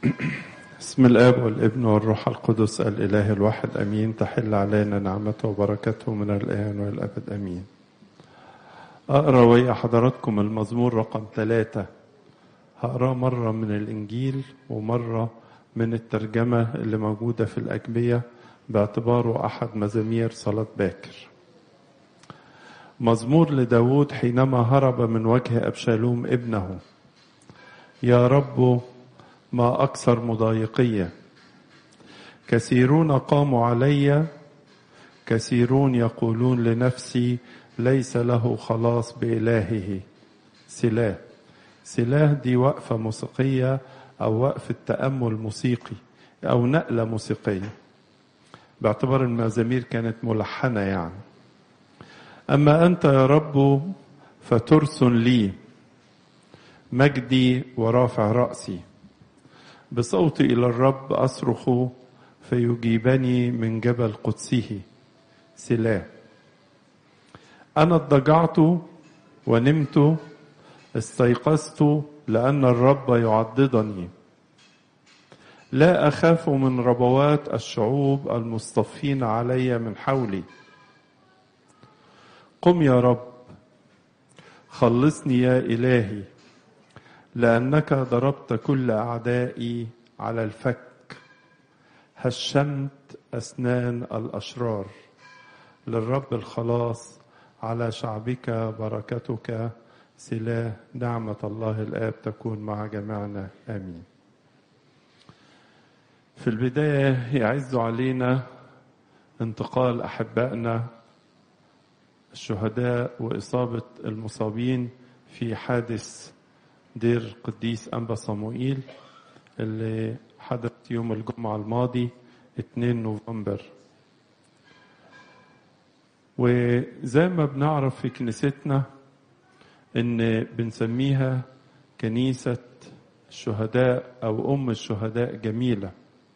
بسم الاب والابن والروح القدس الاله الواحد امين تحل علينا نعمته وبركته من الان والابد امين اقرا ويا حضراتكم المزمور رقم ثلاثة هقراه مرة من الانجيل ومرة من الترجمة اللي موجودة في الاجبية باعتباره احد مزامير صلاة باكر مزمور لداود حينما هرب من وجه ابشالوم ابنه يا رب ما أكثر مضايقية كثيرون قاموا علي كثيرون يقولون لنفسي ليس له خلاص بإلهه سلاه سلاه دي وقفة موسيقية أو وقفة تأمل موسيقي أو نقلة موسيقية باعتبار المزامير كانت ملحنة يعني أما أنت يا رب فترس لي مجدي ورافع رأسي بصوتي إلى الرب أصرخ فيجيبني من جبل قدسه سلاه أنا اضطجعت ونمت استيقظت لأن الرب يعضدني لا أخاف من ربوات الشعوب المصطفين علي من حولي قم يا رب خلصني يا إلهي لأنك ضربت كل أعدائي على الفك هشمت أسنان الأشرار للرب الخلاص على شعبك بركتك سلاه نعمة الله الآب تكون مع جميعنا آمين في البداية يعز علينا انتقال أحبائنا الشهداء وإصابة المصابين في حادث دير قديس أنبا صموئيل اللي حدث يوم الجمعة الماضي 2 نوفمبر وزي ما بنعرف في كنيستنا ان بنسميها كنيسة الشهداء او ام الشهداء جميلة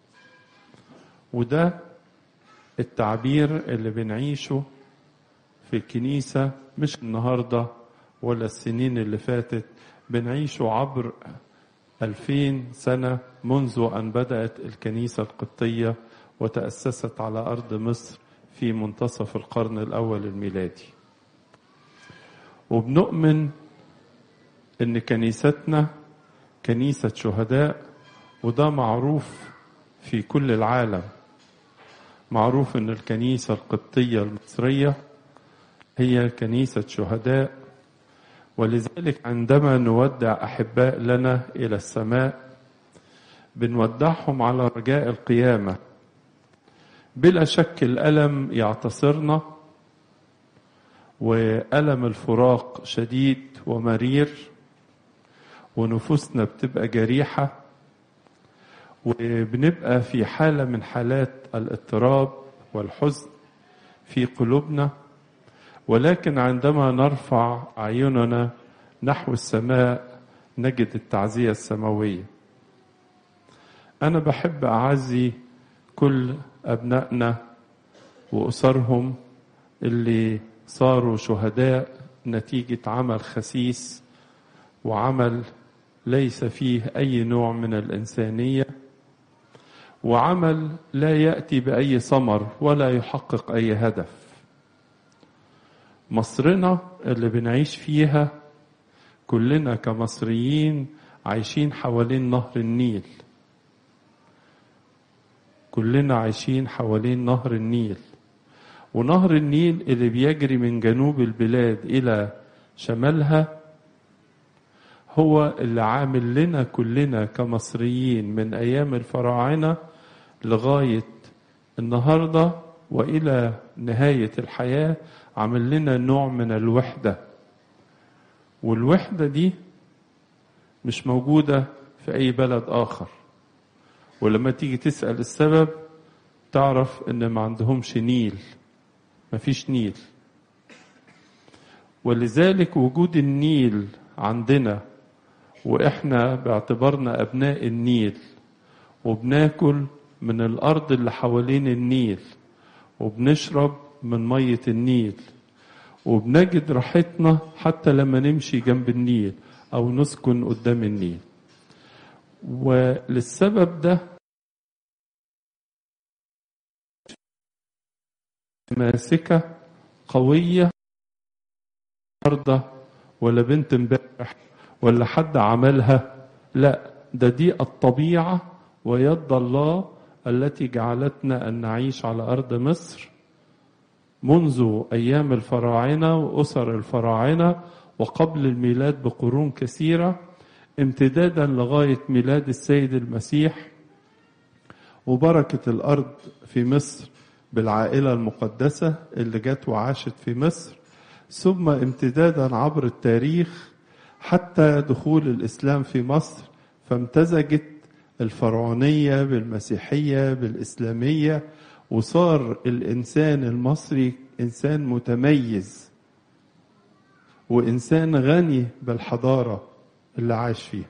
وده التعبير اللي بنعيشه في الكنيسة مش النهاردة ولا السنين اللي فاتت بنعيشه عبر ألفين سنة منذ أن بدأت الكنيسة القبطية وتأسست على أرض مصر في منتصف القرن الأول الميلادي وبنؤمن أن كنيستنا كنيسة شهداء وده معروف في كل العالم معروف أن الكنيسة القبطية المصرية هي كنيسة شهداء ولذلك عندما نودع احباء لنا الى السماء بنودعهم على رجاء القيامه بلا شك الالم يعتصرنا والم الفراق شديد ومرير ونفوسنا بتبقى جريحه وبنبقى في حاله من حالات الاضطراب والحزن في قلوبنا ولكن عندما نرفع اعيننا نحو السماء نجد التعزيه السماويه انا بحب اعزي كل ابنائنا واسرهم اللي صاروا شهداء نتيجه عمل خسيس وعمل ليس فيه اي نوع من الانسانيه وعمل لا ياتي باي ثمر ولا يحقق اي هدف مصرنا اللي بنعيش فيها كلنا كمصريين عايشين حوالين نهر النيل كلنا عايشين حوالين نهر النيل ونهر النيل اللي بيجري من جنوب البلاد الى شمالها هو اللي عامل لنا كلنا كمصريين من ايام الفراعنه لغايه النهارده والى نهايه الحياه عمل لنا نوع من الوحدة والوحدة دي مش موجودة في أي بلد آخر ولما تيجي تسأل السبب تعرف إن ما عندهمش نيل ما فيش نيل ولذلك وجود النيل عندنا وإحنا باعتبارنا أبناء النيل وبناكل من الأرض اللي حوالين النيل وبنشرب من مية النيل وبنجد راحتنا حتى لما نمشي جنب النيل أو نسكن قدام النيل وللسبب ده ماسكة قوية النهارده ولا بنت امبارح ولا حد عملها لا ده دي الطبيعة ويد الله التي جعلتنا أن نعيش على أرض مصر منذ أيام الفراعنة وأسر الفراعنة وقبل الميلاد بقرون كثيرة امتدادا لغاية ميلاد السيد المسيح وبركة الأرض في مصر بالعائلة المقدسة اللي جت وعاشت في مصر ثم امتدادا عبر التاريخ حتى دخول الإسلام في مصر فامتزجت الفرعونية بالمسيحية بالإسلامية وصار الإنسان المصري إنسان متميز وإنسان غني بالحضارة اللي عاش فيها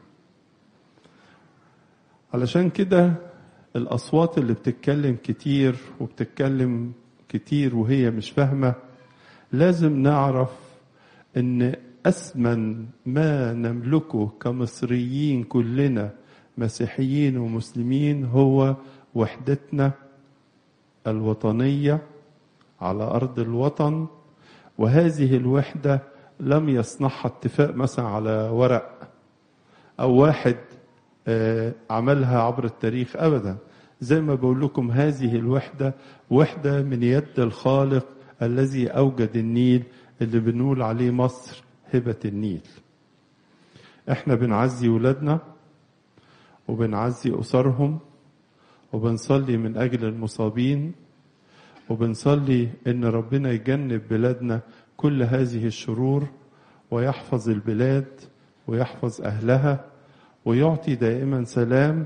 علشان كده الأصوات اللي بتتكلم كتير وبتتكلم كتير وهي مش فاهمة لازم نعرف ان أثمن ما نملكه كمصريين كلنا مسيحيين ومسلمين هو وحدتنا الوطنية على أرض الوطن وهذه الوحدة لم يصنعها اتفاق مثلا على ورق أو واحد عملها عبر التاريخ أبدا زي ما بقول لكم هذه الوحدة وحدة من يد الخالق الذي أوجد النيل اللي بنقول عليه مصر هبة النيل احنا بنعزي ولادنا وبنعزي أسرهم وبنصلي من أجل المصابين وبنصلي إن ربنا يجنب بلادنا كل هذه الشرور ويحفظ البلاد ويحفظ أهلها ويعطي دائما سلام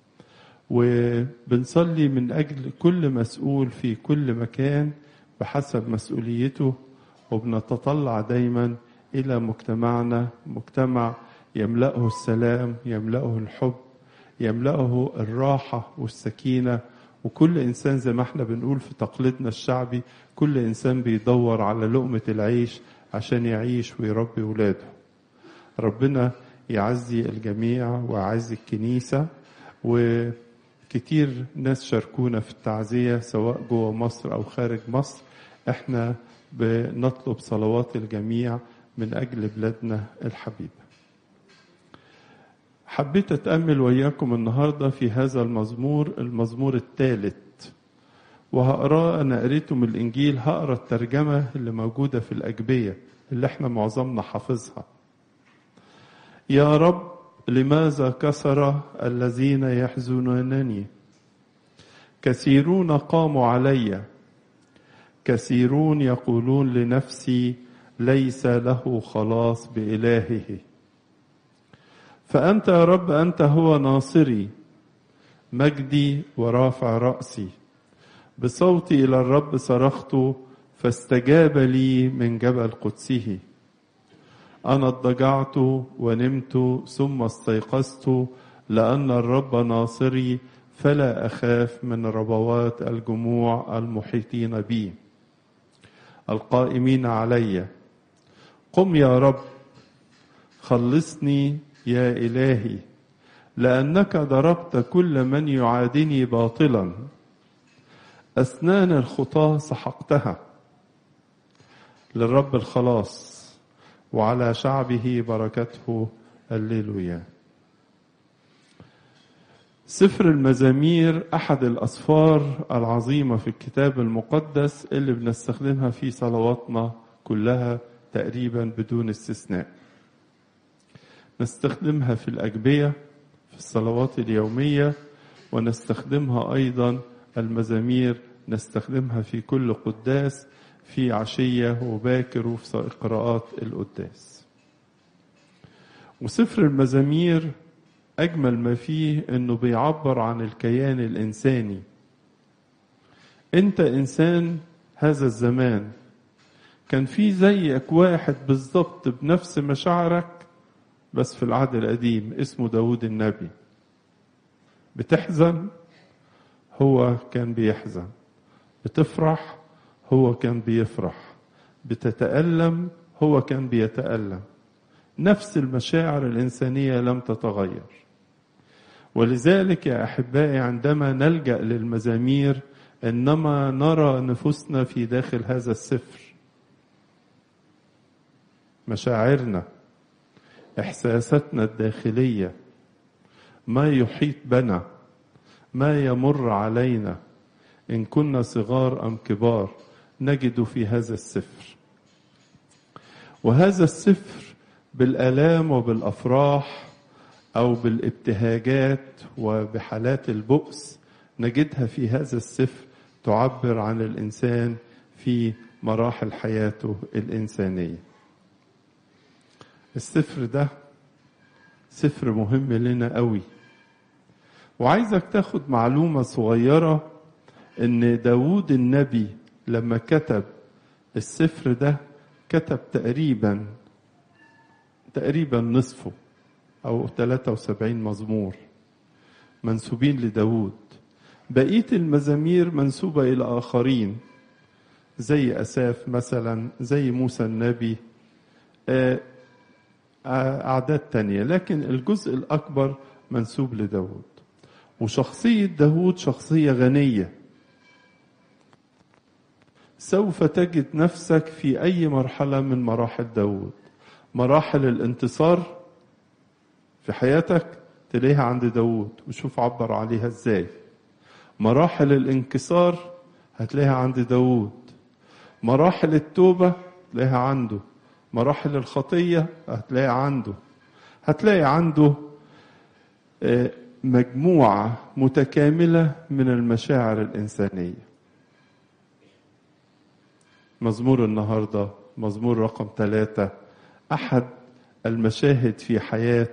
وبنصلي من أجل كل مسؤول في كل مكان بحسب مسؤوليته وبنتطلع دايما إلى مجتمعنا مجتمع يملأه السلام يملأه الحب يملأه الراحة والسكينة وكل إنسان زي ما احنا بنقول في تقليدنا الشعبي كل إنسان بيدور على لقمة العيش عشان يعيش ويربي ولاده ربنا يعزي الجميع ويعزي الكنيسة وكتير ناس شاركونا في التعزية سواء جوه مصر أو خارج مصر احنا بنطلب صلوات الجميع من أجل بلادنا الحبيبة حبيت أتأمل وإياكم النهاردة في هذا المزمور المزمور الثالث وهقراه أنا قريته من الإنجيل هقرا الترجمة اللي موجودة في الأجبية اللي احنا معظمنا حافظها يا رب لماذا كسر الذين يحزنونني كثيرون قاموا علي كثيرون يقولون لنفسي ليس له خلاص بإلهه فأنت يا رب أنت هو ناصري مجدي ورافع رأسي بصوتي إلى الرب صرخت فاستجاب لي من جبل قدسه أنا اضطجعت ونمت ثم استيقظت لأن الرب ناصري فلا أخاف من ربوات الجموع المحيطين بي القائمين علي قم يا رب خلصني يا إلهي لأنك ضربت كل من يعادني باطلا أسنان الخطاة سحقتها للرب الخلاص وعلى شعبه بركته الليلويا سفر المزامير أحد الأسفار العظيمة في الكتاب المقدس اللي بنستخدمها في صلواتنا كلها تقريبا بدون استثناء نستخدمها في الأجبية في الصلوات اليومية ونستخدمها أيضا المزامير نستخدمها في كل قداس في عشية وباكر وفي قراءات القداس وسفر المزامير أجمل ما فيه إنه بيعبر عن الكيان الإنساني أنت إنسان هذا الزمان كان في زيك واحد بالظبط بنفس مشاعرك بس في العهد القديم اسمه داود النبي بتحزن هو كان بيحزن بتفرح هو كان بيفرح بتتألم هو كان بيتألم نفس المشاعر الإنسانية لم تتغير ولذلك يا احبائي عندما نلجا للمزامير انما نرى نفوسنا في داخل هذا السفر مشاعرنا احساساتنا الداخليه ما يحيط بنا ما يمر علينا ان كنا صغار ام كبار نجد في هذا السفر وهذا السفر بالالام وبالافراح او بالابتهاجات وبحالات البؤس نجدها في هذا السفر تعبر عن الانسان في مراحل حياته الانسانيه السفر ده سفر مهم لنا قوي وعايزك تاخد معلومة صغيرة ان داود النبي لما كتب السفر ده كتب تقريبا تقريبا نصفه او 73 مزمور منسوبين لداود بقية المزامير منسوبة إلى آخرين زي أساف مثلا زي موسى النبي أعداد تانية لكن الجزء الأكبر منسوب لداود وشخصية داود شخصية غنية سوف تجد نفسك في أي مرحلة من مراحل داود مراحل الانتصار في حياتك تلاقيها عند داود وشوف عبر عليها ازاي مراحل الانكسار هتلاقيها عند داود مراحل التوبة تلاقيها عنده مراحل الخطية هتلاقي عنده هتلاقي عنده مجموعة متكاملة من المشاعر الإنسانية مزمور النهاردة مزمور رقم ثلاثة أحد المشاهد في حياة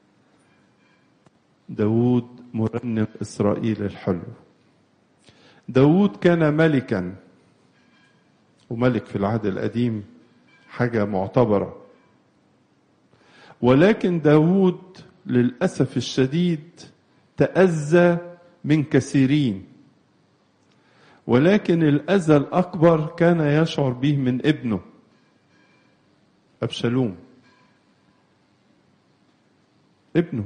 داود مرنم إسرائيل الحلو داود كان ملكا وملك في العهد القديم حاجة معتبرة ولكن داود للأسف الشديد تأذى من كثيرين ولكن الأذى الأكبر كان يشعر به من ابنه أبشالوم ابنه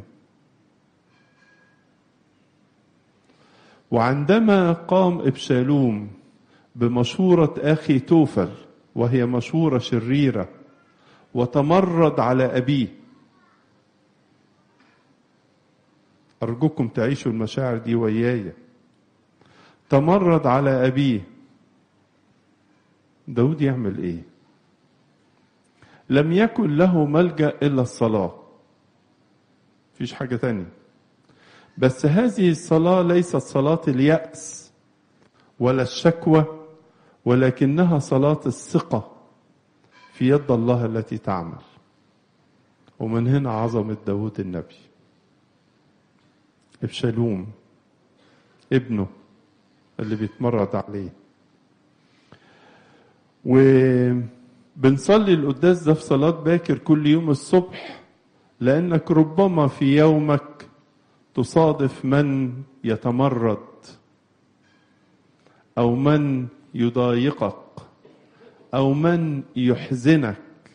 وعندما قام ابشالوم بمشورة أخي توفل وهي مشورة شريرة وتمرد على أبيه أرجوكم تعيشوا المشاعر دي وياي تمرد على أبيه داود يعمل إيه لم يكن له ملجأ إلا الصلاة فيش حاجة تانية بس هذه الصلاة ليست صلاة اليأس ولا الشكوى ولكنها صلاة الثقة في يد الله التي تعمل ومن هنا عظمة داود النبي ابشالوم ابنه اللي بيتمرد عليه وبنصلي القداس ده في صلاة باكر كل يوم الصبح لأنك ربما في يومك تصادف من يتمرد أو من يضايقك أو من يحزنك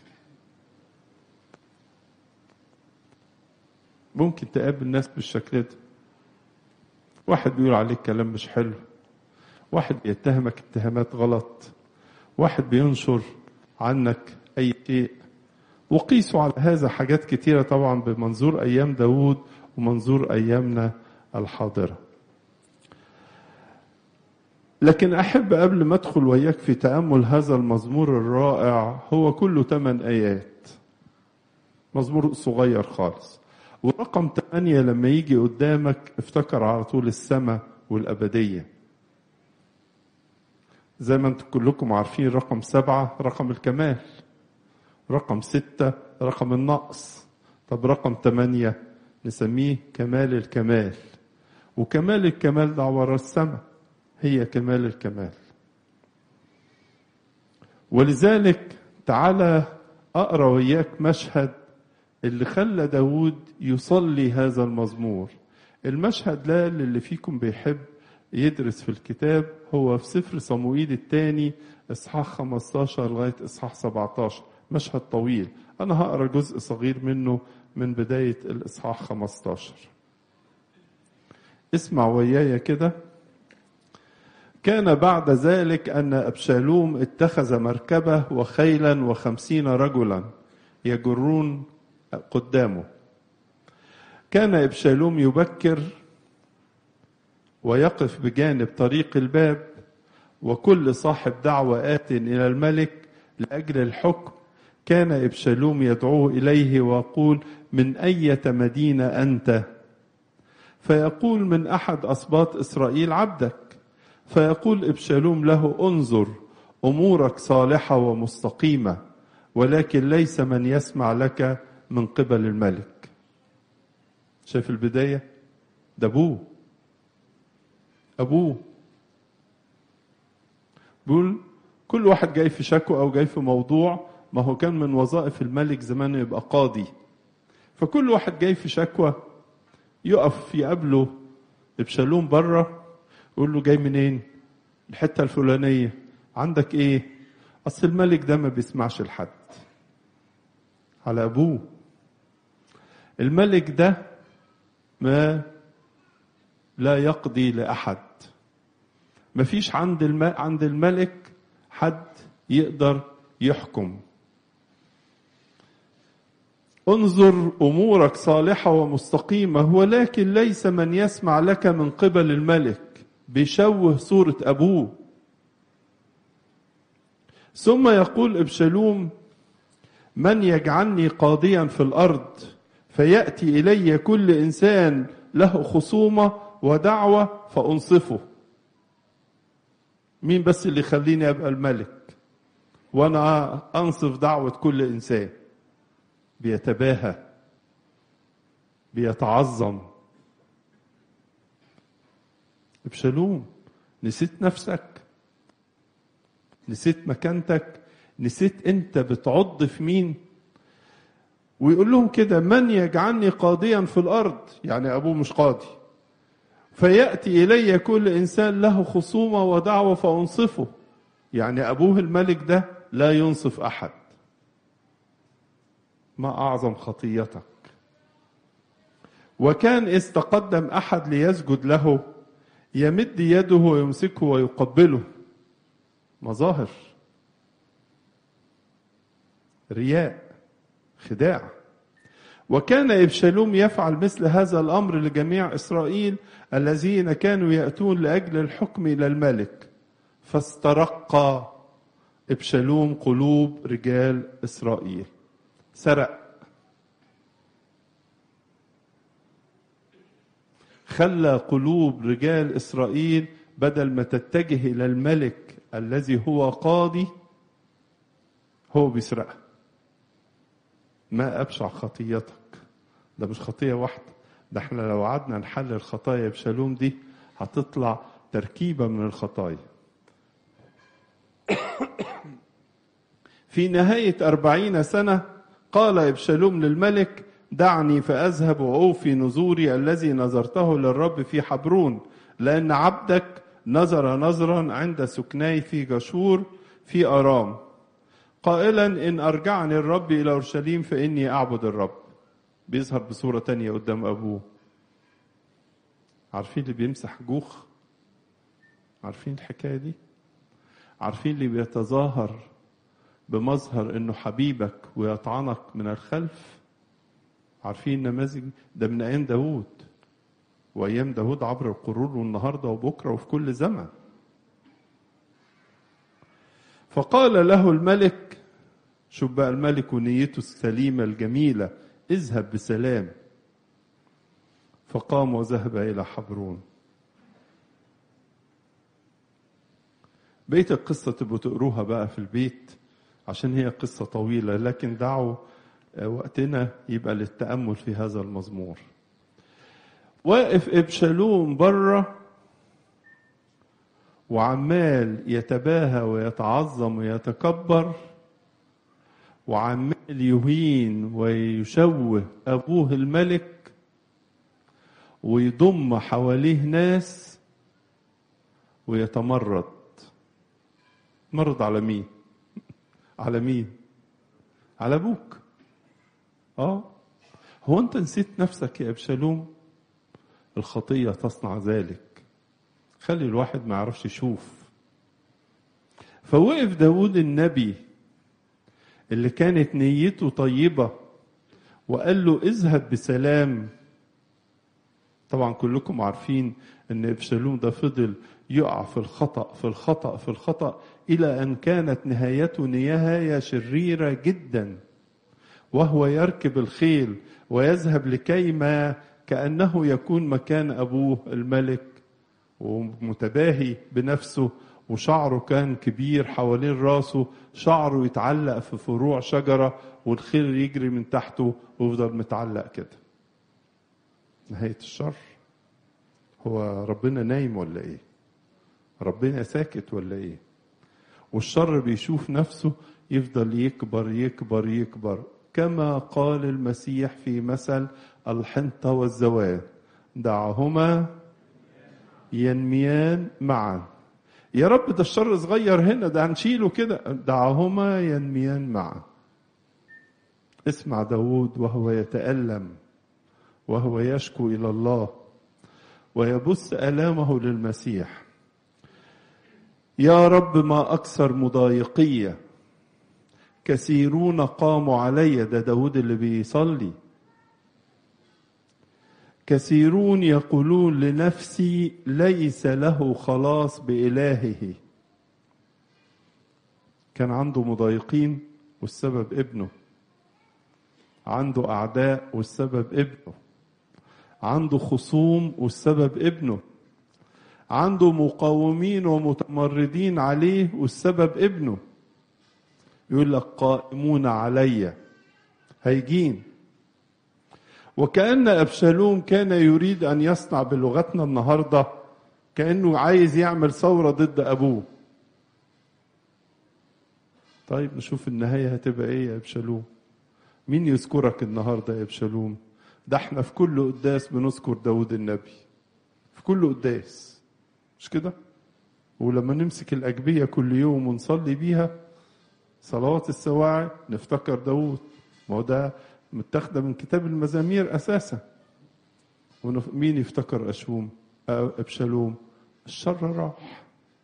ممكن تقابل ناس بالشكل ده واحد بيقول عليك كلام مش حلو واحد بيتهمك اتهامات غلط واحد بينشر عنك أي شيء وقيسوا على هذا حاجات كتيرة طبعا بمنظور أيام داود ومنظور أيامنا الحاضرة لكن أحب قبل ما أدخل وياك في تأمل هذا المزمور الرائع هو كله ثمان آيات مزمور صغير خالص ورقم ثمانية لما يجي قدامك افتكر على طول السماء والأبدية زي ما انتم كلكم عارفين رقم سبعة رقم الكمال رقم ستة رقم النقص طب رقم ثمانية نسميه كمال الكمال وكمال الكمال ده ورا السماء هي كمال الكمال ولذلك تعالى أقرأ وياك مشهد اللي خلى داود يصلي هذا المزمور المشهد ده للي فيكم بيحب يدرس في الكتاب هو في سفر صموئيل الثاني اصحاح 15 لغايه اصحاح 17 مشهد طويل انا هقرا جزء صغير منه من بدايه الاصحاح 15 اسمع وياي كده كان بعد ذلك أن أبشالوم اتخذ مركبة وخيلا وخمسين رجلا يجرون قدامه كان إبشالوم يبكر ويقف بجانب طريق الباب وكل صاحب دعوة آت إلى الملك لأجل الحكم كان إبشالوم يدعوه إليه ويقول من أية مدينة أنت فيقول من أحد أسباط إسرائيل عبدك فيقول إبشالوم له انظر أمورك صالحة ومستقيمة ولكن ليس من يسمع لك من قبل الملك شايف البداية ده أبوه أبوه بيقول كل واحد جاي في شكوى أو جاي في موضوع ما هو كان من وظائف الملك زمان يبقى قاضي فكل واحد جاي في شكوى يقف يقابله ابشالوم بره يقول له جاي منين الحته الفلانيه عندك ايه اصل الملك ده ما بيسمعش لحد على ابوه الملك ده ما لا يقضي لاحد ما فيش عند الم... عند الملك حد يقدر يحكم انظر امورك صالحه ومستقيمه ولكن ليس من يسمع لك من قبل الملك بيشوه صوره ابوه ثم يقول ابشالوم من يجعلني قاضيا في الارض فياتي الي كل انسان له خصومه ودعوه فانصفه مين بس اللي يخليني ابقى الملك وانا انصف دعوه كل انسان بيتباهى بيتعظم ابشالوم نسيت نفسك نسيت مكانتك نسيت انت بتعض في مين ويقول لهم كده من يجعلني قاضيا في الارض يعني ابوه مش قاضي فياتي الي كل انسان له خصومه ودعوه فانصفه يعني ابوه الملك ده لا ينصف احد ما أعظم خطيتك وكان إذ تقدم أحد ليسجد له يمد يده ويمسكه ويقبله مظاهر رياء خداع وكان إبشالوم يفعل مثل هذا الأمر لجميع إسرائيل الذين كانوا يأتون لأجل الحكم إلى الملك فاسترق إبشالوم قلوب رجال إسرائيل سرق خلى قلوب رجال اسرائيل بدل ما تتجه الى الملك الذي هو قاضي هو بيسرقها ما ابشع خطيتك ده مش خطيه واحده ده احنا لو قعدنا نحلل خطايا بشالوم دي هتطلع تركيبه من الخطايا في نهايه أربعين سنه قال ابشالوم للملك دعني فاذهب واوفي نذوري الذي نذرته للرب في حبرون لان عبدك نظر نظرا عند سكناي في جشور في ارام قائلا ان ارجعني الرب الى اورشليم فاني اعبد الرب بيظهر بصوره تانية قدام ابوه عارفين اللي بيمسح جوخ عارفين الحكايه دي عارفين اللي بيتظاهر بمظهر انه حبيبك ويطعنك من الخلف عارفين نماذج ده من ايام داوود وايام داوود عبر القرون والنهارده وبكره وفي كل زمن فقال له الملك شوف بقى الملك ونيته السليمه الجميله اذهب بسلام فقام وذهب الى حبرون بقيه القصه تبقوا تقروها بقى في البيت عشان هي قصة طويلة لكن دعوا وقتنا يبقى للتأمل في هذا المزمور واقف إبشالوم بره وعمال يتباهى ويتعظم ويتكبر وعمال يهين ويشوه أبوه الملك ويضم حواليه ناس ويتمرد مرض على مين على مين على ابوك اه هو انت نسيت نفسك يا ابشالوم الخطية تصنع ذلك خلي الواحد ما يعرفش يشوف فوقف داود النبي اللي كانت نيته طيبة وقال له اذهب بسلام طبعا كلكم عارفين ان ابشالوم ده فضل يقع في الخطأ في الخطأ في الخطأ إلى أن كانت نهايته نهاية شريرة جدا وهو يركب الخيل ويذهب لكيما كأنه يكون مكان أبوه الملك ومتباهي بنفسه وشعره كان كبير حوالين راسه شعره يتعلق في فروع شجرة والخيل يجري من تحته ويفضل متعلق كده نهاية الشر هو ربنا نايم ولا ايه ربنا ساكت ولا ايه والشر بيشوف نفسه يفضل يكبر يكبر يكبر كما قال المسيح في مثل الحنطة والزوال دعهما ينميان معا يا رب ده الشر صغير هنا ده هنشيله كده دعهما ينميان معا اسمع داود وهو يتألم وهو يشكو إلى الله ويبث آلامه للمسيح يا رب ما أكثر مضايقية كثيرون قاموا علي ده داود اللي بيصلي كثيرون يقولون لنفسي ليس له خلاص بإلهه كان عنده مضايقين والسبب ابنه عنده أعداء والسبب ابنه عنده خصوم والسبب ابنه عنده مقاومين ومتمردين عليه والسبب ابنه يقول لك قائمون علي هيجين وكأن أبشالوم كان يريد أن يصنع بلغتنا النهاردة كأنه عايز يعمل ثورة ضد أبوه طيب نشوف النهاية هتبقى إيه يا أبشالوم مين يذكرك النهاردة يا أبشالوم ده احنا في كل قداس بنذكر داود النبي في كل قداس مش كده ولما نمسك الأجبية كل يوم ونصلي بيها صلوات السواعي نفتكر داود ما هو ده متاخده من كتاب المزامير اساسا مين يفتكر اشوم ابشالوم الشر راح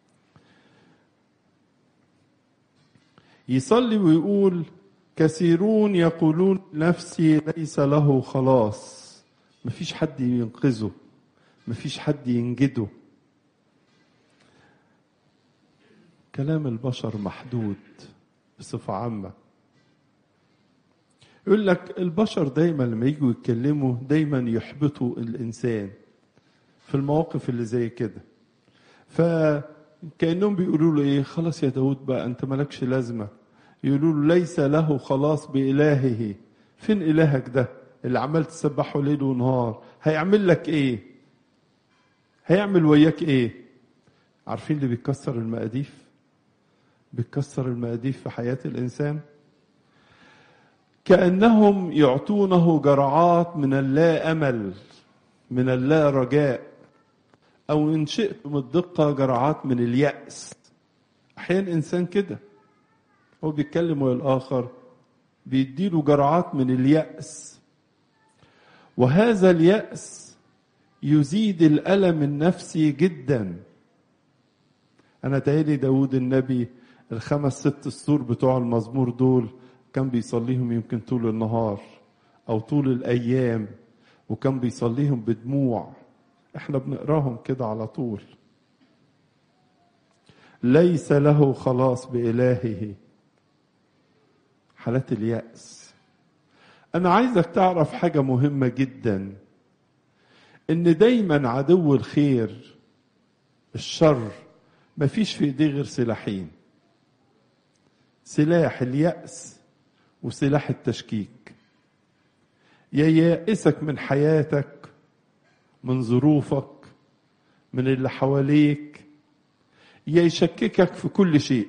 يصلي ويقول كثيرون يقولون نفسي ليس له خلاص مفيش حد ينقذه مفيش حد ينجده كلام البشر محدود بصفة عامة يقول لك البشر دايما لما يجوا يتكلموا دايما يحبطوا الانسان في المواقف اللي زي كده فكانهم بيقولوا له ايه خلاص يا داود بقى انت مالكش لازمه يقولوا له ليس له خلاص بالهه فين الهك ده اللي عمال تسبحه ليل ونهار هيعمل لك ايه هيعمل وياك ايه عارفين اللي بيكسر المقاديف بيكسر المقاديف في حياه الانسان كأنهم يعطونه جرعات من اللا أمل من اللا رجاء أو إن شئتم الدقة جرعات من اليأس أحيانا إنسان كده هو بيتكلم ويا الآخر بيديله جرعات من اليأس وهذا اليأس يزيد الألم النفسي جدا أنا تهيلي داود النبي الخمس ست السور بتوع المزمور دول كان بيصليهم يمكن طول النهار او طول الايام وكان بيصليهم بدموع احنا بنقراهم كده على طول ليس له خلاص بإلهه حالات اليأس أنا عايزك تعرف حاجة مهمة جدا إن دايما عدو الخير الشر مفيش في إيديه غير سلاحين سلاح اليأس وسلاح التشكيك يا يائسك من حياتك من ظروفك من اللي حواليك يا يشككك في كل شيء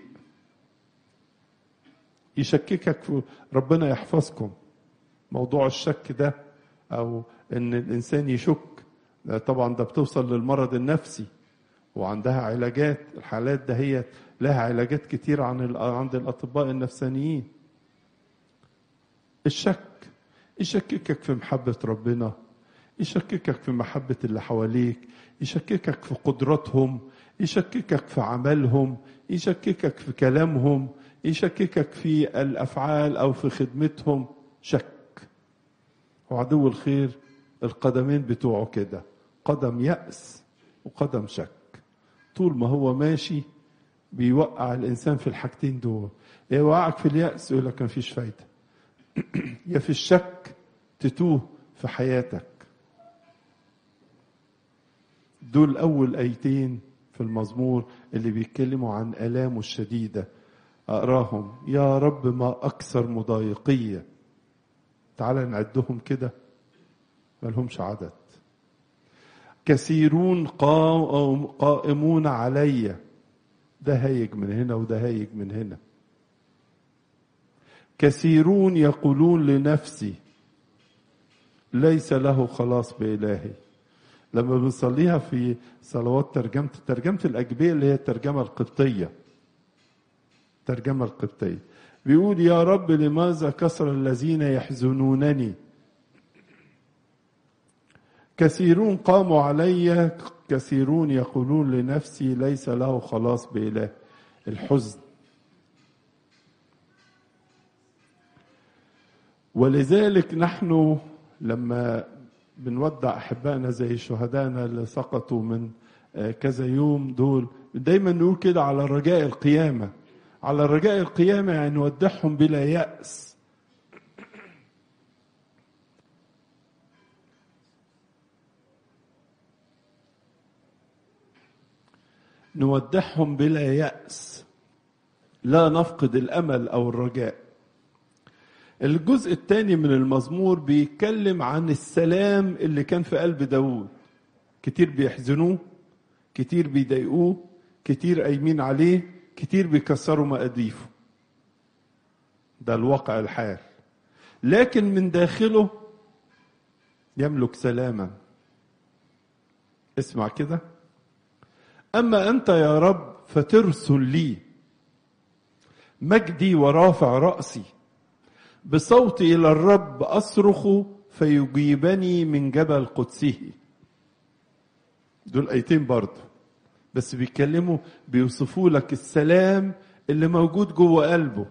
يشككك في ربنا يحفظكم موضوع الشك ده او ان الانسان يشك طبعا ده بتوصل للمرض النفسي وعندها علاجات الحالات ده هي لها علاجات كتير عن عند الاطباء النفسانيين الشك يشككك في محبة ربنا يشككك في محبة اللي حواليك يشككك في قدراتهم يشككك في عملهم يشككك في كلامهم يشككك في الأفعال أو في خدمتهم شك وعدو الخير القدمين بتوعه كده قدم يأس وقدم شك طول ما هو ماشي بيوقع الإنسان في الحاجتين دول يوقعك في اليأس يقول لك مفيش فايدة يا في الشك تتوه في حياتك دول أول آيتين في المزمور اللي بيتكلموا عن آلامه الشديدة أقراهم يا رب ما أكثر مضايقية تعال نعدهم كده ملهمش عدد كثيرون قائمون علي ده هايج من هنا وده هايج من هنا كثيرون يقولون لنفسي ليس له خلاص بإلهي لما بنصليها في صلوات ترجمة ترجمة الأجبية اللي هي الترجمة القبطية الترجمة القبطية بيقول يا رب لماذا كسر الذين يحزنونني كثيرون قاموا علي كثيرون يقولون لنفسي ليس له خلاص بإله الحزن ولذلك نحن لما بنودع احبائنا زي شهدائنا اللي سقطوا من كذا يوم دول دايما نقول كده على رجاء القيامه على رجاء القيامه يعني نودعهم بلا ياس نودعهم بلا ياس لا نفقد الامل او الرجاء الجزء الثاني من المزمور بيتكلم عن السلام اللي كان في قلب داود كتير بيحزنوه كتير بيضايقوه كتير قايمين عليه كتير بيكسروا مقاديفه ده الواقع الحال لكن من داخله يملك سلاما اسمع كده اما انت يا رب فترسل لي مجدي ورافع راسي بصوتي الى الرب اصرخ فيجيبني من جبل قدسه دول ايتين برضه بس بيتكلموا بيوصفوا لك السلام اللي موجود جوه قلبه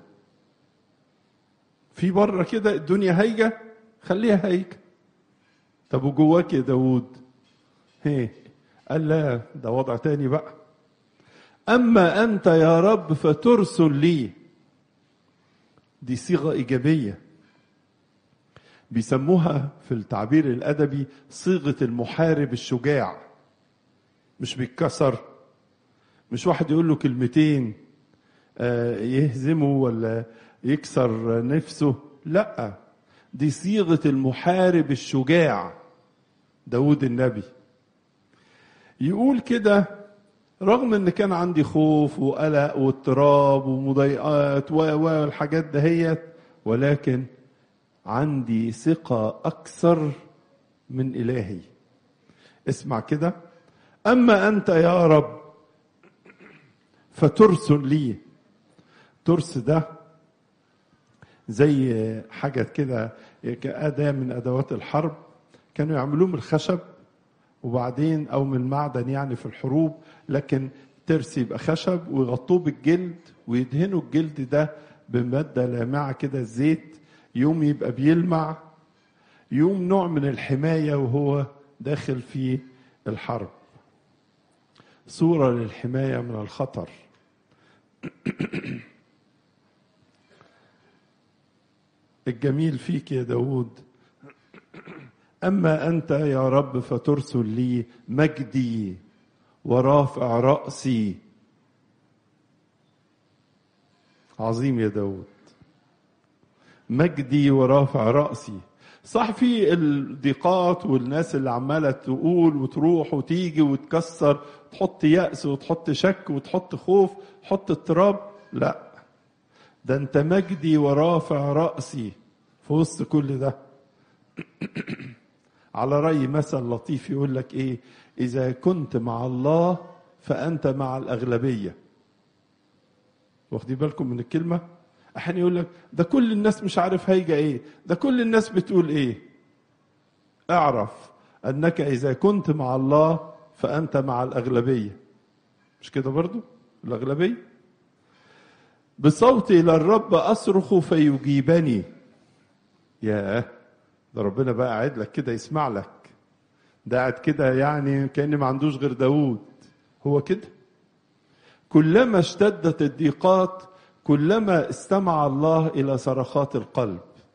في بره كده الدنيا هايجه خليها هايجه طب وجواك يا داوود هي قال لا ده وضع تاني بقى اما انت يا رب فترسل لي دي صيغه ايجابيه بيسموها في التعبير الادبي صيغه المحارب الشجاع مش بيتكسر مش واحد يقول له كلمتين يهزمه ولا يكسر نفسه لا دي صيغه المحارب الشجاع داود النبي يقول كده رغم ان كان عندي خوف وقلق واضطراب ومضايقات والحاجات دهيت ولكن عندي ثقة أكثر من إلهي اسمع كده أما أنت يا رب فترسل لي ترس ده زي حاجة كده كأداة من أدوات الحرب كانوا يعملوه من الخشب وبعدين او من معدن يعني في الحروب لكن ترس يبقى خشب ويغطوه بالجلد ويدهنوا الجلد ده بماده لامعه كده زيت يوم يبقى بيلمع يوم نوع من الحمايه وهو داخل في الحرب صوره للحمايه من الخطر الجميل فيك يا داود أما أنت يا رب فترسل لي مجدي ورافع رأسي عظيم يا داود مجدي ورافع رأسي صح في الضيقات والناس اللي عمالة تقول وتروح وتيجي وتكسر تحط يأس وتحط شك وتحط خوف تحط اضطراب لا ده انت مجدي ورافع رأسي في وسط كل ده على رأي مثل لطيف يقول لك ايه اذا كنت مع الله فانت مع الاغلبية واخدين بالكم من الكلمة احيانا يقول لك ده كل الناس مش عارف هيجة ايه ده كل الناس بتقول ايه اعرف أنك إذا كنت مع الله فأنت مع الأغلبية مش كده برضو الأغلبية بصوتي إلى الرب أصرخ فيجيبني ياه ده ربنا بقى قاعد لك كده يسمع لك ده قاعد كده يعني كأن ما عندوش غير داوود هو كده كلما اشتدت الضيقات كلما استمع الله إلى صرخات القلب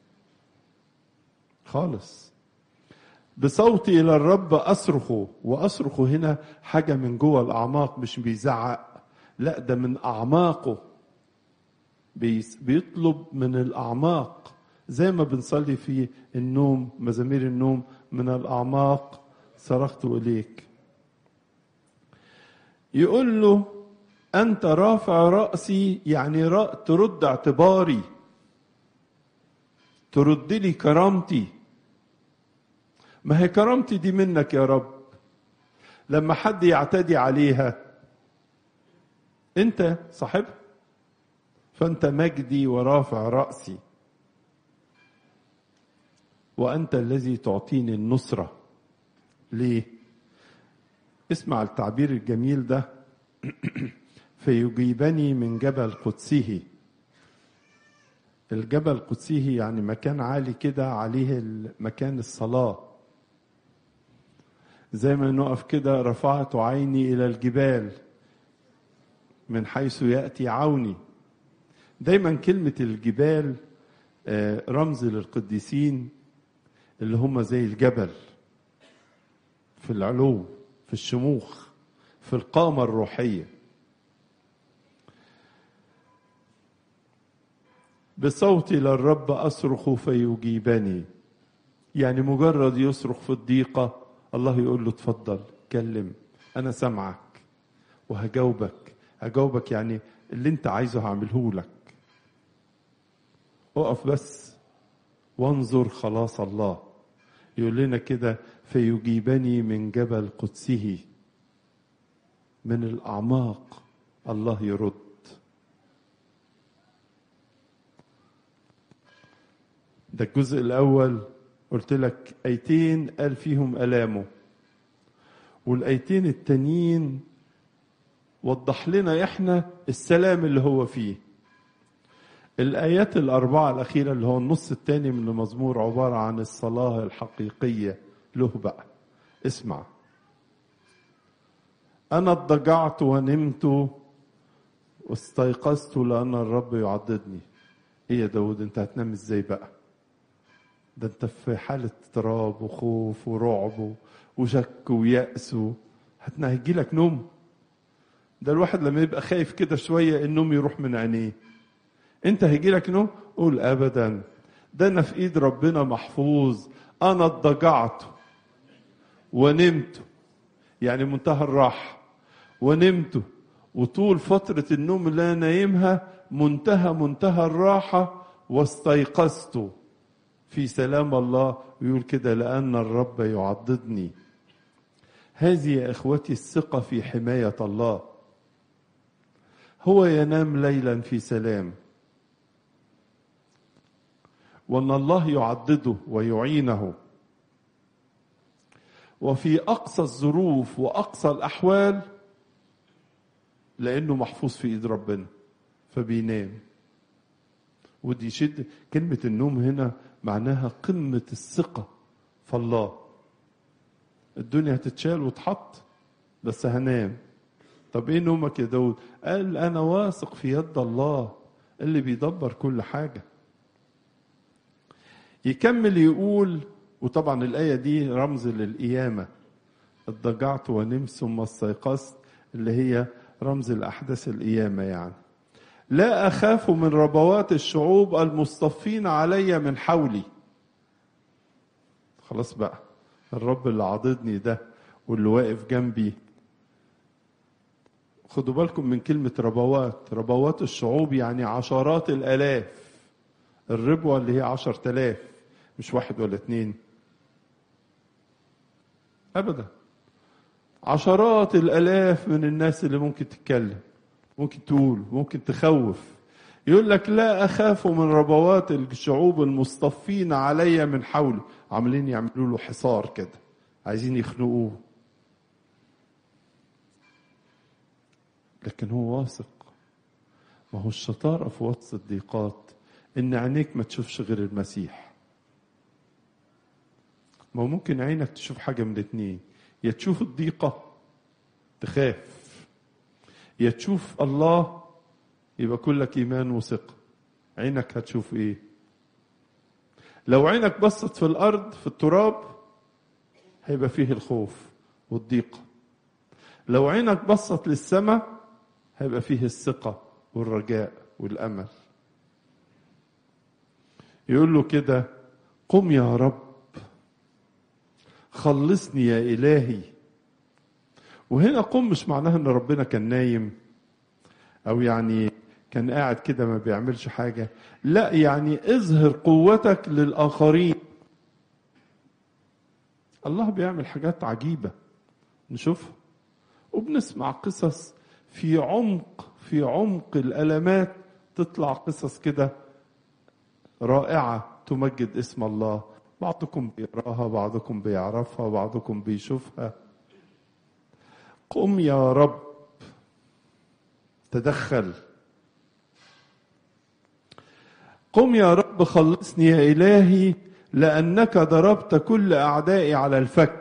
خالص بصوتي إلى الرب أصرخ وأصرخ هنا حاجة من جوه الأعماق مش بيزعق لا ده من أعماقه بيطلب من الأعماق زي ما بنصلي في النوم مزامير النوم من الأعماق صرخت إليك يقول له أنت رافع رأسي يعني ترد اعتباري ترد لي كرامتي ما هي كرامتي دي منك يا رب لما حد يعتدي عليها انت صاحبها فانت مجدي ورافع راسي وانت الذي تعطيني النصره ليه اسمع التعبير الجميل ده فيجيبني من جبل قدسه الجبل قدسه يعني مكان عالي كده عليه مكان الصلاه زي ما نقف كده رفعت عيني الى الجبال من حيث ياتي عوني دايما كلمه الجبال رمز للقديسين اللي هم زي الجبل في العلو في الشموخ في القامه الروحيه بصوتي للرب اصرخ فيجيبني يعني مجرد يصرخ في الضيقه الله يقول له اتفضل كلم انا سامعك وهجاوبك هجاوبك يعني اللي انت عايزه هعمله لك اقف بس وانظر خلاص الله يقول لنا كده فيجيبني من جبل قدسه من الاعماق الله يرد ده الجزء الاول قلت لك ايتين قال فيهم الامه والايتين التانيين وضح لنا احنا السلام اللي هو فيه الايات الاربعه الاخيره اللي هو النص الثاني من المزمور عباره عن الصلاه الحقيقيه له بقى اسمع انا اضطجعت ونمت واستيقظت لان الرب يعضدني ايه يا داود انت هتنام ازاي بقى ده انت في حالة اضطراب وخوف ورعب وشك ويأس هيجي لك نوم ده الواحد لما يبقى خايف كده شوية النوم يروح من عينيه انت هيجي لك نوم قول ابدا ده انا في ايد ربنا محفوظ انا اضطجعت ونمت يعني منتهى الراحة ونمت وطول فترة النوم اللي انا نايمها منتهى منتهى الراحة واستيقظت في سلام الله ويقول كده لأن الرب يعضدني هذه يا إخوتي الثقة في حماية الله هو ينام ليلا في سلام وأن الله يعضده ويعينه وفي أقصى الظروف وأقصى الأحوال لأنه محفوظ في إيد ربنا فبينام ودي شد كلمة النوم هنا معناها قمة الثقة في الله الدنيا هتتشال وتحط بس هنام طب ايه نومك يا داود قال انا واثق في يد الله اللي بيدبر كل حاجة يكمل يقول وطبعا الآية دي رمز للقيامة اضطجعت ونمت ثم استيقظت اللي هي رمز الأحداث القيامة يعني لا أخاف من ربوات الشعوب المصطفين علي من حولي خلاص بقى الرب اللي عاضدني ده واللي واقف جنبي خدوا بالكم من كلمة ربوات ربوات الشعوب يعني عشرات الآلاف الربوة اللي هي عشر تلاف مش واحد ولا اتنين أبدا عشرات الآلاف من الناس اللي ممكن تتكلم ممكن تقول ممكن تخوف يقول لك لا أخاف من ربوات الشعوب المصطفين علي من حولي عاملين يعملوا له حصار كده عايزين يخنقوه لكن هو واثق ما هو الشطارة في وسط الضيقات إن عينيك ما تشوفش غير المسيح ما هو ممكن عينك تشوف حاجة من الاتنين يا تشوف الضيقة تخاف يا تشوف الله يبقى كلك إيمان وثقة عينك هتشوف إيه لو عينك بصت في الأرض في التراب هيبقى فيه الخوف والضيقة لو عينك بصت للسماء هيبقى فيه الثقة والرجاء والأمل يقول له كده قم يا رب خلصني يا إلهي وهنا قم مش معناها ان ربنا كان نايم او يعني كان قاعد كده ما بيعملش حاجة لا يعني اظهر قوتك للآخرين الله بيعمل حاجات عجيبة نشوفها وبنسمع قصص في عمق في عمق الألمات تطلع قصص كده رائعة تمجد اسم الله بعضكم بيقراها بعضكم بيعرفها بعضكم بيشوفها قم يا رب تدخل قم يا رب خلصني يا إلهي لأنك ضربت كل أعدائي على الفك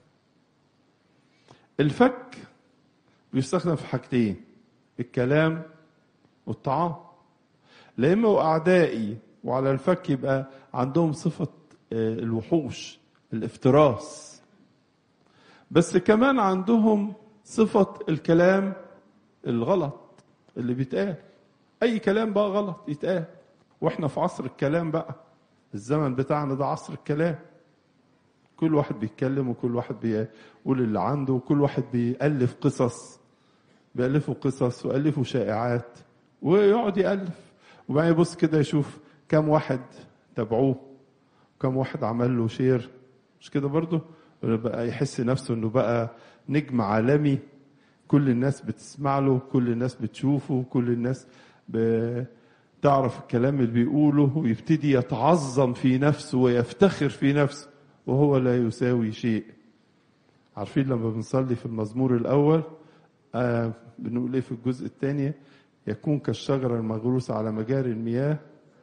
الفك بيستخدم في حاجتين الكلام والطعام لأما أعدائي وعلى الفك يبقى عندهم صفة الوحوش الافتراس بس كمان عندهم صفة الكلام الغلط اللي بيتقال أي كلام بقى غلط يتقال واحنا في عصر الكلام بقى الزمن بتاعنا ده عصر الكلام كل واحد بيتكلم وكل واحد بيقول اللي عنده وكل واحد بيألف قصص بيألفوا قصص ويألفوا شائعات ويقعد يألف وبعدين يبص كده يشوف كم واحد تابعوه كم واحد عمل له شير مش كده برضه بقى يحس نفسه انه بقى نجم عالمي كل الناس بتسمع له كل الناس بتشوفه كل الناس بتعرف الكلام اللي بيقوله ويبتدي يتعظم في نفسه ويفتخر في نفسه وهو لا يساوي شيء عارفين لما بنصلي في المزمور الأول آه بنقول ايه في الجزء الثاني يكون كالشجرة المغروسة على مجاري المياه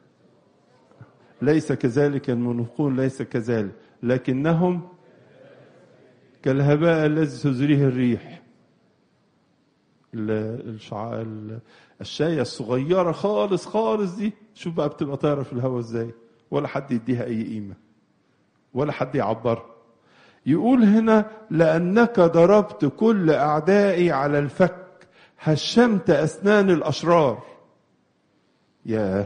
ليس كذلك المنافقون ليس كذلك لكنهم كالهباء الذي تزريه الريح الشع... الشاية الصغيرة خالص خالص دي شوف بقى بتبقى طايرة في الهواء ازاي ولا حد يديها أي قيمة ولا حد يعبرها يقول هنا لأنك ضربت كل أعدائي على الفك هشمت أسنان الأشرار يا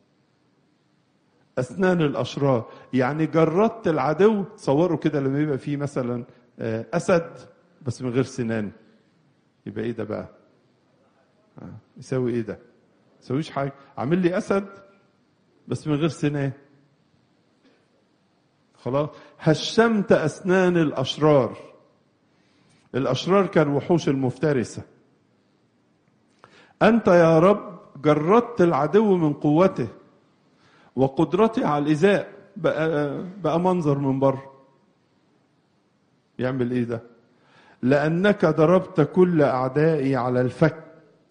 أسنان الأشرار يعني جردت العدو تصوروا كده لما يبقى فيه مثلا أسد بس من غير سنان يبقى إيه ده بقى يساوي إيه ده يسويش حاجة عامل لي أسد بس من غير سنان خلاص هشمت أسنان الأشرار الأشرار كالوحوش المفترسة أنت يا رب جردت العدو من قوته وقدرته على الإزاء بقى, بقى منظر من بره يعمل إيه ده لأنك ضربت كل أعدائي على الفك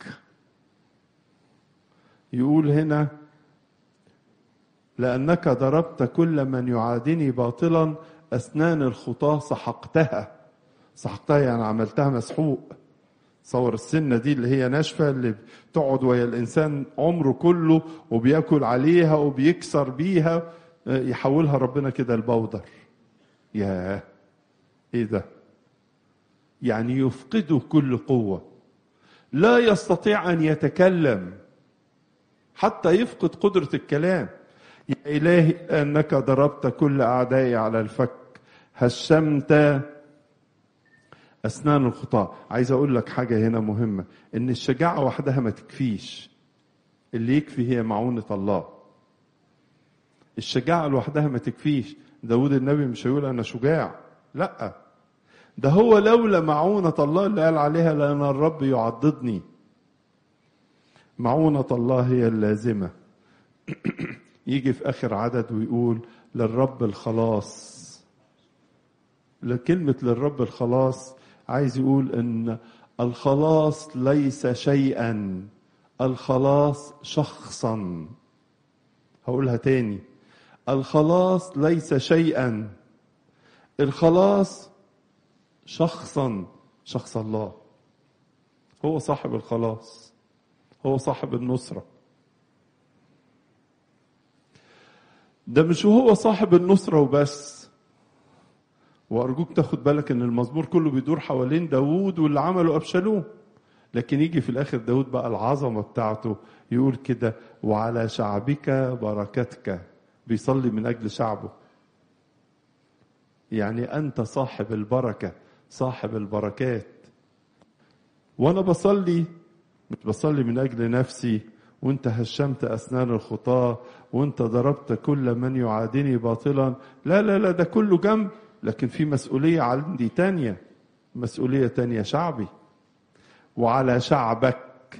يقول هنا لأنك ضربت كل من يعادني باطلا أسنان الخطاة سحقتها سحقتها يعني عملتها مسحوق صور السنة دي اللي هي ناشفة اللي بتقعد ويا الإنسان عمره كله وبياكل عليها وبيكسر بيها يحولها ربنا كده البودر يا ايه ده يعني يفقده كل قوة لا يستطيع أن يتكلم حتى يفقد قدرة الكلام يا إلهي أنك ضربت كل أعدائي على الفك هشمت أسنان الخطاة عايز أقول لك حاجة هنا مهمة إن الشجاعة وحدها ما تكفيش اللي يكفي هي معونة الله الشجاعة لوحدها ما تكفيش داود النبي مش هيقول أنا شجاع لا ده هو لولا معونة الله اللي قال عليها لأن الرب يعضدني معونة الله هي اللازمة يجي في آخر عدد ويقول للرب الخلاص لكلمة للرب الخلاص عايز يقول ان الخلاص ليس شيئا الخلاص شخصا هقولها تاني الخلاص ليس شيئا الخلاص شخصا شخص الله هو صاحب الخلاص هو صاحب النصرة ده مش هو صاحب النصرة وبس وأرجوك تاخد بالك إن المزمور كله بيدور حوالين داوود واللي عمله أبشالوم لكن يجي في الآخر داود بقى العظمة بتاعته يقول كده وعلى شعبك بركتك بيصلي من أجل شعبه يعني أنت صاحب البركة صاحب البركات وأنا بصلي مش بصلي من أجل نفسي وانت هشمت أسنان الخطاة وانت ضربت كل من يعادني باطلا لا لا لا ده كله جنب لكن في مسؤولية عندي تانية مسؤولية تانية شعبي وعلى شعبك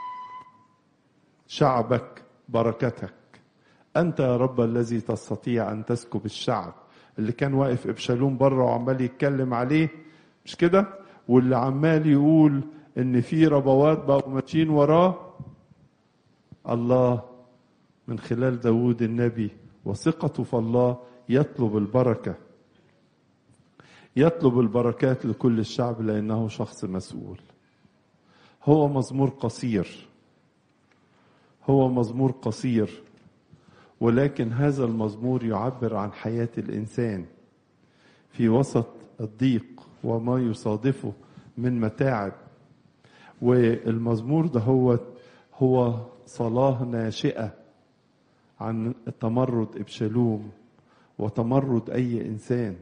شعبك بركتك أنت يا رب الذي تستطيع أن تسكب الشعب اللي كان واقف إبشالوم بره وعمال يتكلم عليه مش كده واللي عمال يقول إن في ربوات بقوا ماشيين وراه الله من خلال داود النبي وثقته في الله يطلب البركة يطلب البركات لكل الشعب لأنه شخص مسؤول هو مزمور قصير هو مزمور قصير ولكن هذا المزمور يعبر عن حياة الإنسان في وسط الضيق وما يصادفه من متاعب والمزمور ده هو هو صلاة ناشئة عن تمرد إبشالوم وتمرد أي إنسان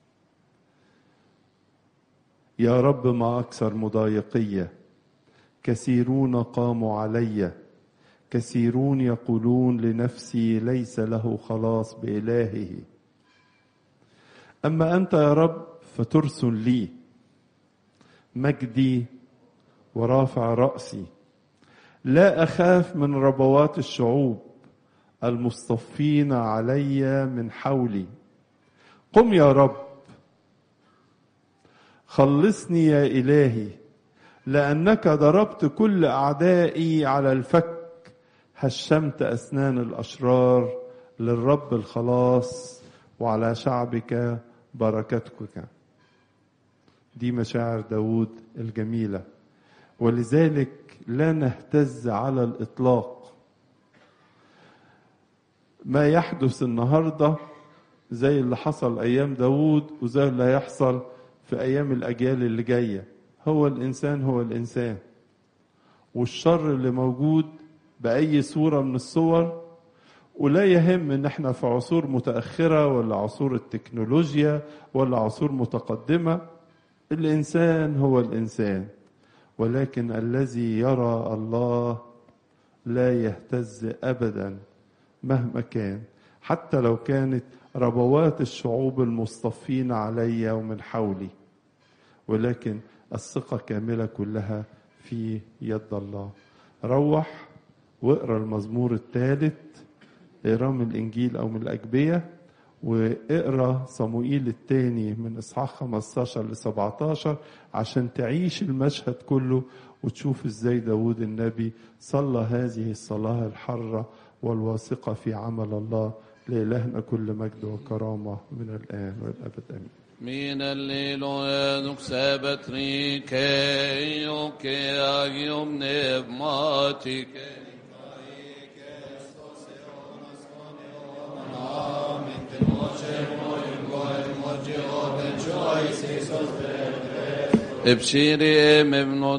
يا رب ما أكثر مضايقية كثيرون قاموا علي كثيرون يقولون لنفسي ليس له خلاص بإلهه أما أنت يا رب فترسل لي مجدي ورافع رأسي لا أخاف من ربوات الشعوب المصطفين علي من حولي قم يا رب خلصني يا إلهي لأنك ضربت كل أعدائي على الفك هشمت أسنان الأشرار للرب الخلاص وعلى شعبك بركتك دي مشاعر داود الجميلة ولذلك لا نهتز على الإطلاق ما يحدث النهاردة زي اللي حصل أيام داود وزي اللي هيحصل في أيام الأجيال اللي جاية هو الإنسان هو الإنسان والشر اللي موجود بأي صورة من الصور ولا يهم ان احنا في عصور متأخرة ولا عصور التكنولوجيا ولا عصور متقدمة الإنسان هو الإنسان ولكن الذي يرى الله لا يهتز أبدا مهما كان حتى لو كانت ربوات الشعوب المصطفين علي ومن حولي ولكن الثقة كاملة كلها في يد الله روح واقرا المزمور الثالث اقراه من الانجيل او من الاجبيه واقرا صموئيل الثاني من اصحاح 15 ل 17 عشان تعيش المشهد كله وتشوف ازاي داود النبي صلى هذه الصلاه الحره والواثقه في عمل الله لإلهنا كل مجد وكرامة من الآن والأبد آمين Min alleluia sabat rike och agium pneumatike. ابشري ام ابن